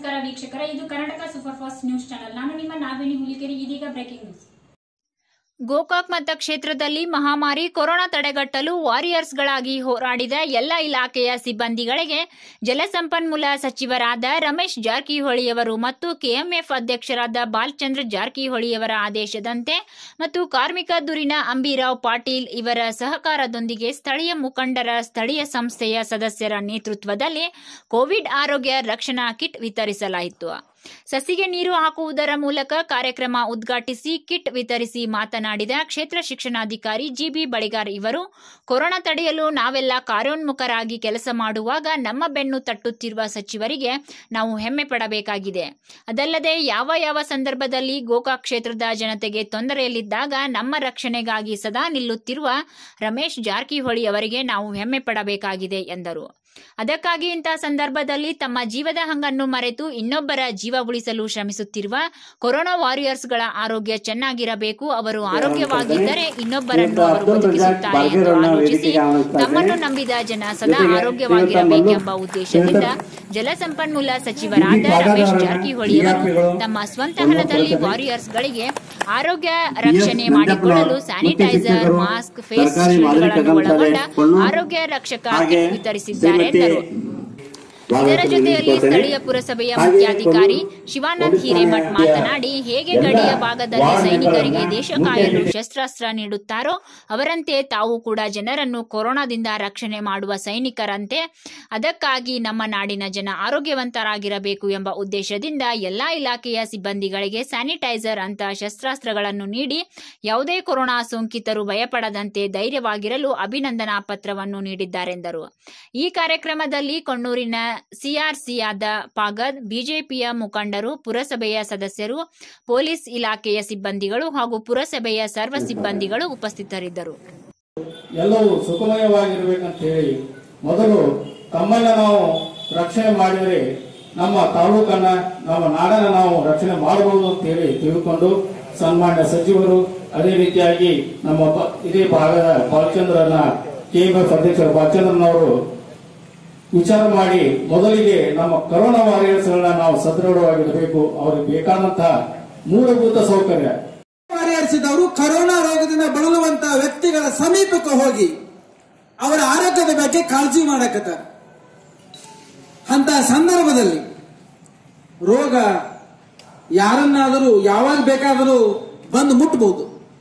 ನಮಸ್ಕಾರ ವೀಕ್ಷಕರ ಇದು Karnataka super fast news channel ನಾನು ನಿಮ್ಮ ನಾಗವೇಣಿ ಹುಲಿಕೆರೆ ಇದೀಗ ಬ್ರೇಕಿಂಗ್ ನ್ಯೂಸ್ ಗೋಕಾಕ್ ಮತಕ್ಷೇತ್ರದಲ್ಲಿ ಮಹಾಮಾರಿ ಕೊರೋನಾ ತಡೆಗಟ್ಟಲು ವಾರಿಯರ್ಸ್ಗಳಾಗಿ ಹೋರಾಡಿದ ಎಲ್ಲ ಇಲಾಖೆಯ ಸಿಬ್ಬಂದಿಗಳಿಗೆ ಜಲಸಂಪನ್ಮೂಲ ಸಚಿವರಾದ ರಮೇಶ್ ಜಾರಕಿಹೊಳಿಯವರು ಮತ್ತು ಕೆಎಂಎಫ್ ಅಧ್ಯಕ್ಷರಾದ ಬಾಲಚಂದ್ರ ಜಾರಕಿಹೊಳಿಯವರ ಆದೇಶದಂತೆ ಮತ್ತು ಕಾರ್ಮಿಕ ದುರಿನ ಅಂಬಿರಾವ್ ಪಾಟೀಲ್ ಇವರ ಸಹಕಾರದೊಂದಿಗೆ ಸ್ಥಳೀಯ ಮುಖಂಡರ ಸ್ಥಳೀಯ ಸಂಸ್ಥೆಯ ಸದಸ್ಯರ ನೇತೃತ್ವದಲ್ಲಿ ಕೋವಿಡ್ ಆರೋಗ್ಯ ರಕ್ಷಣಾ ಕಿಟ್ ವಿತರಿಸಲಾಯಿತು ಸಸಿಗೆ ನೀರು ಹಾಕುವುದರ ಮೂಲಕ ಕಾರ್ಯಕ್ರಮ ಉದ್ಘಾಟಿಸಿ ಕಿಟ್ ವಿತರಿಸಿ ಮಾತನಾಡಿದ ಕ್ಷೇತ್ರ ಶಿಕ್ಷಣಾಧಿಕಾರಿ ಜಿಬಿ ಬಳಿಗಾರ್ ಇವರು ಕೊರೋನಾ ತಡೆಯಲು ನಾವೆಲ್ಲ ಕಾರ್ಯೋನ್ಮುಖರಾಗಿ ಕೆಲಸ ಮಾಡುವಾಗ ನಮ್ಮ ಬೆನ್ನು ತಟ್ಟುತ್ತಿರುವ ಸಚಿವರಿಗೆ ನಾವು ಹೆಮ್ಮೆ ಪಡಬೇಕಾಗಿದೆ ಅದಲ್ಲದೆ ಯಾವ ಯಾವ ಸಂದರ್ಭದಲ್ಲಿ ಗೋಕಾಕ್ ಕ್ಷೇತ್ರದ ಜನತೆಗೆ ತೊಂದರೆಯಲ್ಲಿದ್ದಾಗ ನಮ್ಮ ರಕ್ಷಣೆಗಾಗಿ ಸದಾ ನಿಲ್ಲುತ್ತಿರುವ ರಮೇಶ್ ಜಾರಕಿಹೊಳಿ ಅವರಿಗೆ ನಾವು ಹೆಮ್ಮೆ ಪಡಬೇಕಾಗಿದೆ ಎಂದರು ಅದಕ್ಕಾಗಿ ಇಂತಹ ಸಂದರ್ಭದಲ್ಲಿ ತಮ್ಮ ಜೀವದ ಹಂಗನ್ನು ಮರೆತು ಇನ್ನೊಬ್ಬರ ಜೀವ ಉಳಿಸಲು ಶ್ರಮಿಸುತ್ತಿರುವ ಕೊರೋನಾ ವಾರಿಯರ್ಸ್ಗಳ ಆರೋಗ್ಯ ಚೆನ್ನಾಗಿರಬೇಕು ಅವರು ಆರೋಗ್ಯವಾಗಿದ್ದರೆ ಇನ್ನೊಬ್ಬರನ್ನು ಅವರು ಬದುಕಿಸುತ್ತಾರೆ ಎಂದು ಆಲೋಚಿಸಿ ತಮ್ಮನ್ನು ನಂಬಿದ ಜನ ಸದಾ ಆರೋಗ್ಯವಾಗಿರಬೇಕೆಂಬ ಉದ್ದೇಶದಿಂದ ಜಲಸಂಪನ್ಮೂಲ ಸಚಿವರಾದ ರಮೇಶ್ ಜಾರಕಿಹೊಳಿಯವರು ತಮ್ಮ ಸ್ವಂತ ಹಣದಲ್ಲಿ ವಾರಿಯರ್ಸ್ಗಳಿಗೆ ಆರೋಗ್ಯ ರಕ್ಷಣೆ ಮಾಡಿಕೊಳ್ಳಲು ಸ್ಯಾನಿಟೈಸರ್ ಮಾಸ್ಕ್ ಫೇಸ್ ಶೀಲ್ಡ್ಗಳನ್ನು ಒಳಗೊಂಡ ಆರೋಗ್ಯ ರಕ್ಷಕ ಕಿಟ್ ವಿತರಿಸಿದ್ದಾರೆ ಎಂದರು ಇದರ ಜೊತೆಯಲ್ಲಿ ಸ್ಥಳೀಯ ಪುರಸಭೆಯ ಮುಖ್ಯಾಧಿಕಾರಿ ಶಿವಾನಂದ್ ಹಿರೇಮಠ್ ಮಾತನಾಡಿ ಹೇಗೆ ಗಡಿಯ ಭಾಗದಲ್ಲಿ ಸೈನಿಕರಿಗೆ ದೇಶ ಕಾಯಲು ಶಸ್ತ್ರಾಸ್ತ್ರ ನೀಡುತ್ತಾರೋ ಅವರಂತೆ ತಾವು ಕೂಡ ಜನರನ್ನು ಕೊರೋನಾದಿಂದ ರಕ್ಷಣೆ ಮಾಡುವ ಸೈನಿಕರಂತೆ ಅದಕ್ಕಾಗಿ ನಮ್ಮ ನಾಡಿನ ಜನ ಆರೋಗ್ಯವಂತರಾಗಿರಬೇಕು ಎಂಬ ಉದ್ದೇಶದಿಂದ ಎಲ್ಲಾ ಇಲಾಖೆಯ ಸಿಬ್ಬಂದಿಗಳಿಗೆ ಸ್ಯಾನಿಟೈಸರ್ ಅಂತ ಶಸ್ತ್ರಾಸ್ತ್ರಗಳನ್ನು ನೀಡಿ ಯಾವುದೇ ಕೊರೋನಾ ಸೋಂಕಿತರು ಭಯಪಡದಂತೆ ಧೈರ್ಯವಾಗಿರಲು ಅಭಿನಂದನಾ ಪತ್ರವನ್ನು ನೀಡಿದ್ದಾರೆಂದರು ಈ ಕಾರ್ಯಕ್ರಮದಲ್ಲಿ ಕೊಣ್ಣೂರಿನ ಸಿಆರ್ಸಿಯಾದ ಪಾಗದ್ ಬಿಜೆಪಿಯ ಮುಖಂಡರು ಪುರಸಭೆಯ ಸದಸ್ಯರು ಪೊಲೀಸ್ ಇಲಾಖೆಯ ಸಿಬ್ಬಂದಿಗಳು ಹಾಗೂ ಪುರಸಭೆಯ ಸರ್ವ ಸಿಬ್ಬಂದಿಗಳು ಉಪಸ್ಥಿತರಿದ್ದರು ಎಲ್ಲವೂ ಸುಖಮಯವಾಗಿರ್ಬೇಕಂತ ಹೇಳಿ ಮೊದಲು ತಮ್ಮನ್ನ ನಾವು ರಕ್ಷಣೆ ಮಾಡಿದರೆ ನಮ್ಮ ತಾಲೂಕನ್ನ ನಮ್ಮ ನಾಡನ್ನ ನಾವು ರಕ್ಷಣೆ ಮಾಡಬಹುದು ಅಂತ ಹೇಳಿ ತಿಳ್ಕೊಂಡು ಸನ್ಮಾನ್ಯ ಸಚಿವರು ಅದೇ ರೀತಿಯಾಗಿ ನಮ್ಮ ಪ- ಇದೇ ಭಾಗದ ಬಾಲಚಂದ್ರನ ಕೆಎಂಎಫ್ ಅಧ್ಯಕ್ಷರು ಬಾಲಚಂದ್ರನವರು ವಿಚಾರ ಮಾಡಿ ಮೊದಲಿಗೆ ನಮ್ಮ ಕರೋನಾ ವಾರಿಯರ್ಸ್ಗಳನ್ನ ನಾವು ಸದೃಢವಾಗಿರಬೇಕು ಅವ್ರಿಗೆ ಬೇಕಾದಂತಹ ಮೂಲಭೂತ ಸೌಕರ್ಯ ಪರಿಹರಿಸಿದವರು ಕರೋನಾ ರೋಗದಿಂದ ಬಳಲುವಂತಹ ವ್ಯಕ್ತಿಗಳ ಸಮೀಪಕ್ಕೆ ಹೋಗಿ ಅವರ ಆರೋಗ್ಯದ ಬಗ್ಗೆ ಕಾಳಜಿ ಮಾಡಕತ್ತಾರೆ ಅಂತ ಸಂದರ್ಭದಲ್ಲಿ ರೋಗ ಯಾರನ್ನಾದರೂ ಯಾವಾಗ ಬೇಕಾದರೂ ಬಂದು ಮುಟ್ಟಬಹುದು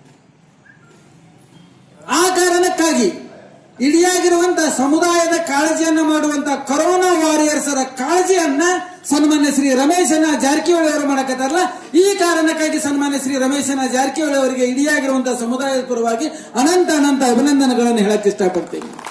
ಆ ಕಾರಣಕ್ಕಾಗಿ ಇಡಿಯಾಗಿರುವಂತಹ ಸಮುದಾಯದ ಕಾಳಜಿಯನ್ನ ಮಾಡುವಂತಹ ಕರೋನಾ ವಾರಿಯರ್ಸರ ಕಾಳಜಿಯನ್ನ ಸನ್ಮಾನ್ಯ ಶ್ರೀ ರಮೇಶನ ಜಾರಕಿಹೊಳಿ ಅವರು ಮಾಡಕತ್ತಾರಲ್ಲ ಈ ಕಾರಣಕ್ಕಾಗಿ ಸನ್ಮಾನ್ಯ ಶ್ರೀ ರಮೇಶನ ಜಾರಕಿಹೊಳಿ ಅವರಿಗೆ ಇಡಿಯಾಗಿರುವಂತಹ ಸಮುದಾಯದ ಪರವಾಗಿ ಅನಂತ ಅನಂತ ಅಭಿನಂದನೆಗಳನ್ನು ಹೇಳಕ್ ಇಷ್ಟಪಡ್ತೀನಿ